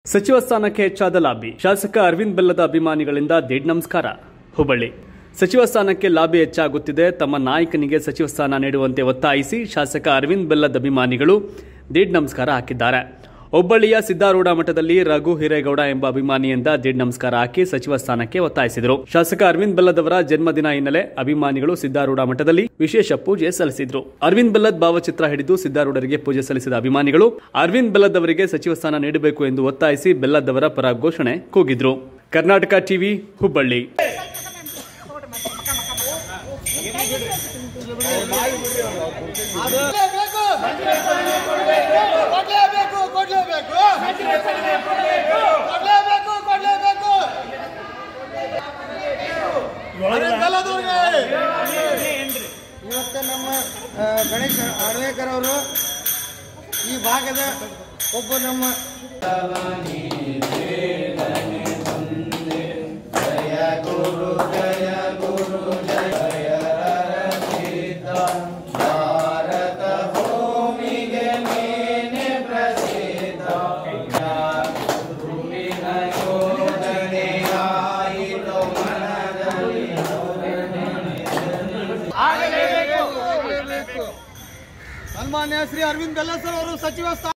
ಸಚಿವ ಸ್ಥಾನಕ್ಕೆ ಹೆಚ್ಚಾದ ಲಾಬಿ ಶಾಸಕ ಅರವಿಂದ್ ಬೆಲ್ಲದ ಅಭಿಮಾನಿಗಳಿಂದ ದಿಢ್ ನಮಸ್ಕಾರ ಹುಬ್ಬಳ್ಳಿ ಸಚಿವ ಸ್ಥಾನಕ್ಕೆ ಲಾಬಿ ಹೆಚ್ಚಾಗುತ್ತಿದೆ ತಮ್ಮ ನಾಯಕನಿಗೆ ಸಚಿವ ಸ್ಥಾನ ನೀಡುವಂತೆ ಒತ್ತಾಯಿಸಿ ಶಾಸಕ ಅರವಿಂದ್ ಬೆಲ್ಲದ ಅಭಿಮಾನಿಗಳು ದಿಢ್ ನಮಸ್ಕಾರ ಹಾಕಿದ್ದಾರೆ ಹುಬ್ಬಳ್ಳಿಯ ಸಿದ್ದಾರೂಢ ಮಠದಲ್ಲಿ ರಘು ಹಿರೇಗೌಡ ಎಂಬ ಅಭಿಮಾನಿಯಿಂದ ದಿಢ್ ನಮಸ್ಕಾರ ಹಾಕಿ ಸಚಿವ ಸ್ಥಾನಕ್ಕೆ ಒತ್ತಾಯಿಸಿದರು ಶಾಸಕ ಅರವಿಂದ್ ಬೆಲ್ಲದವರ ಜನ್ಮದಿನ ಹಿನ್ನೆಲೆ ಅಭಿಮಾನಿಗಳು ಸಿದ್ದಾರೂಢ ಮಠದಲ್ಲಿ ವಿಶೇಷ ಪೂಜೆ ಸಲ್ಲಿಸಿದ್ರು ಅರವಿಂದ್ ಬೆಲ್ಲದ್ ಭಾವಚಿತ್ರ ಹಿಡಿದು ಸಿದ್ದಾರೂಢರಿಗೆ ಪೂಜೆ ಸಲ್ಲಿಸಿದ ಅಭಿಮಾನಿಗಳು ಅರವಿಂದ್ ಬೆಲ್ಲದವರಿಗೆ ಸಚಿವ ಸ್ಥಾನ ನೀಡಬೇಕು ಎಂದು ಒತ್ತಾಯಿಸಿ ಬೆಲ್ಲದವರ ಪರ ಘೋಷಣೆ ಕೂಗಿದ್ರು ಕರ್ನಾಟಕ ಟಿವಿ ಹುಬ್ಬಳ್ಳಿ ಕೊಡ್ಲೇಬೇಕು ಕೊಡ್ಲೇಬೇಕು ಕೊಡ್ಲೇಬೇಕು ಕೊಡ್ಲೇಬೇಕು ಬೆಲ್ಲದವ್ರಿಗೆ ಇವತ್ತು ನಮ್ಮ ಆ, ಗಣೇಶ್ ಅಡ್ವೇಕರ್ ಅವರು ಈ ಭಾಗದ ಒಬ್ಬ ನಮ್ಮ ಸನ್ಮಾನ್ಯ ಶ್ರೀ ಅರವಿಂದ್ ಬೆಲ್ಲ ಸರ್ ಅವರು ಸಚಿವ ಸ್ಥಾನ